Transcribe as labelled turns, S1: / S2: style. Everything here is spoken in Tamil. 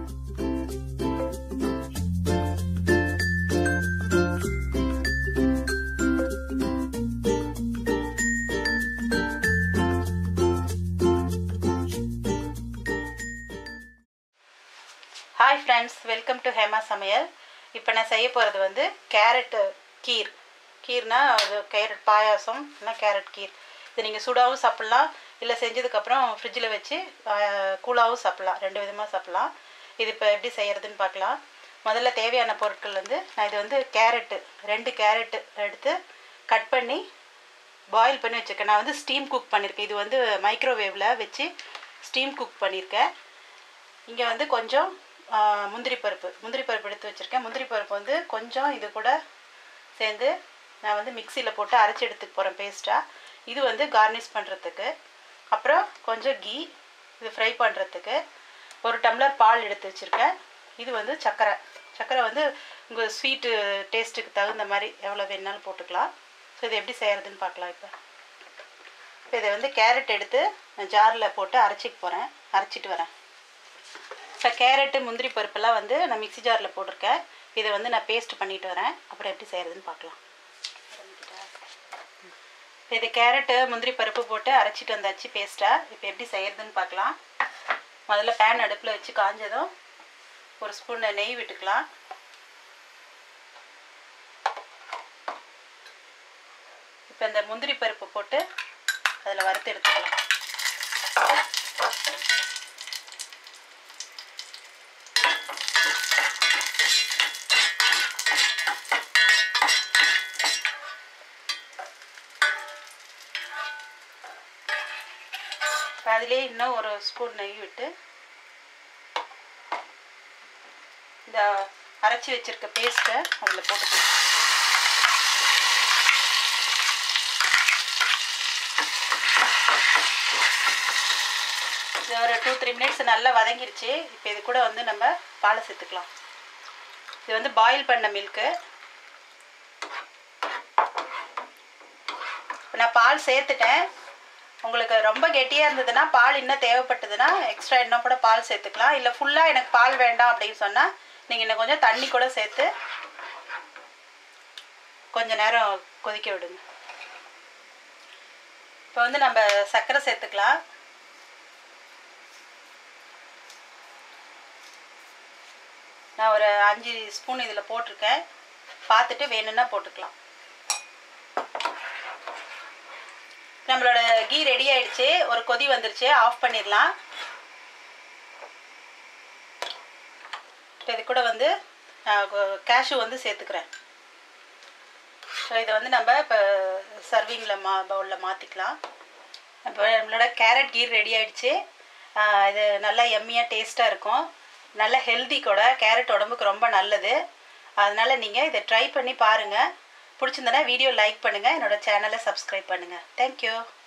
S1: hi friends welcome to Hema சமையல் இப்போ நான் செய்ய போகிறது வந்து கேரட்டு கீர் கீர்னா அது கேரட் பாயாசம் இல்லைனா கேரட் கீர் இது நீங்கள் சுடாவும் சாப்பிட்லாம் இல்லை செஞ்சதுக்கப்புறம் ஃப்ரிட்ஜில் வச்சு கூலாகவும் சாப்பிட்லாம் ரெண்டு விதமாக சாப்பிட்லாம் இது இப்போ எப்படி செய்கிறதுன்னு பார்க்கலாம் முதல்ல தேவையான பொருட்கள் வந்து நான் இது வந்து கேரட்டு ரெண்டு கேரட்டு எடுத்து கட் பண்ணி பாயில் பண்ணி வச்சுருக்கேன் நான் வந்து ஸ்டீம் குக் பண்ணியிருக்கேன் இது வந்து மைக்ரோவேவில் வச்சு ஸ்டீம் குக் பண்ணியிருக்கேன் இங்கே வந்து கொஞ்சம் ஆ, முந்திரி பருப்பு முந்திரி பருப்பு எடுத்து வச்சுருக்கேன் முந்திரி பருப்பு வந்து கொஞ்சம் இது கூட சேர்ந்து நான் வந்து மிக்சியில் போட்டு அரைச்சி எடுத்துக்க போகிறேன் பேஸ்ட்டாக இது வந்து கார்னிஷ் பண்ணுறதுக்கு அப்புறம் கொஞ்சம் கீ இது ஃப்ரை பண்ணுறதுக்கு ஒரு டம்ளர் பால் எடுத்து வச்சுருக்கேன் இது வந்து சர்க்கரை சர்க்கரை வந்து உங்கள் ஸ்வீட்டு டேஸ்ட்டுக்கு தகுந்த மாதிரி எவ்வளோ வேணாலும் போட்டுக்கலாம் ஸோ இது எப்படி செய்கிறதுன்னு பார்க்கலாம் இப்போ இப்போ இதை வந்து கேரட் எடுத்து நான் ஜாரில் போட்டு அரைச்சிக்க போகிறேன் அரைச்சிட்டு வரேன் இப்போ கேரட்டு முந்திரி பருப்பெல்லாம் வந்து நான் மிக்ஸி ஜாரில் போட்டிருக்கேன் இதை வந்து நான் பேஸ்ட் பண்ணிட்டு வரேன் அப்புறம் எப்படி செய்கிறதுன்னு பார்க்கலாம் இப்போ இது கேரட்டு முந்திரி பருப்பு போட்டு அரைச்சிட்டு வந்தாச்சு பேஸ்ட்டாக இப்போ எப்படி செய்கிறதுன்னு பார்க்கலாம் முதல்ல பேன் அடுப்பில் வச்சு காஞ்சதும் ஒரு ஸ்பூன் நெய் விட்டுக்கலாம் இப்போ இந்த முந்திரி பருப்பு போட்டு அதில் வறுத்து எடுத்துக்கலாம் இப்போ அதிலே இன்னும் ஒரு ஸ்பூன் நெய் விட்டு இந்த அரைச்சி வச்சிருக்க பேஸ்ட்டை அதில் போட்டுக்கலாம் இது ஒரு டூ த்ரீ மினிட்ஸ் நல்லா வதங்கிருச்சு இப்போ இது கூட வந்து நம்ம பாலை சேர்த்துக்கலாம் இது வந்து பாயில் பண்ண மில்க்கு இப்போ நான் பால் சேர்த்துட்டேன் உங்களுக்கு ரொம்ப கெட்டியாக இருந்ததுன்னா பால் இன்னும் தேவைப்பட்டதுன்னா எக்ஸ்ட்ரா இன்னும் கூட பால் சேர்த்துக்கலாம் இல்லை ஃபுல்லாக எனக்கு பால் வேண்டாம் அப்படின்னு சொன்னால் நீங்கள் இன்னும் கொஞ்சம் தண்ணி கூட சேர்த்து கொஞ்ச நேரம் கொதிக்க விடுங்க இப்போ வந்து நம்ம சர்க்கரை சேர்த்துக்கலாம் நான் ஒரு அஞ்சு ஸ்பூன் இதில் போட்டிருக்கேன் பார்த்துட்டு வேணும்னா போட்டுக்கலாம் நம்மளோட கீ ரெடி ஆயிடுச்சு ஒரு கொதி வந்துருச்சு ஆஃப் பண்ணிடலாம் இப்போ இது கூட வந்து கேஷு வந்து சேர்த்துக்கிறேன் ஸோ இதை வந்து நம்ம இப்போ சர்விங்கில் மா பவுலில் மாற்றிக்கலாம் இப்போ நம்மளோட கேரட் கீர் ரெடி ஆயிடுச்சு ஆஹ் இது நல்லா எம்மியாக டேஸ்ட்டாக இருக்கும் நல்ல ஹெல்தி கூட கேரட் உடம்புக்கு ரொம்ப நல்லது அதனால் நீங்கள் இதை ட்ரை பண்ணி பாருங்கள் பிடிச்சிருந்தனா வீடியோ லைக் பண்ணுங்கள் என்னோட சேனலை சப்ஸ்கிரைப் பண்ணுங்கள் தேங்க்யூ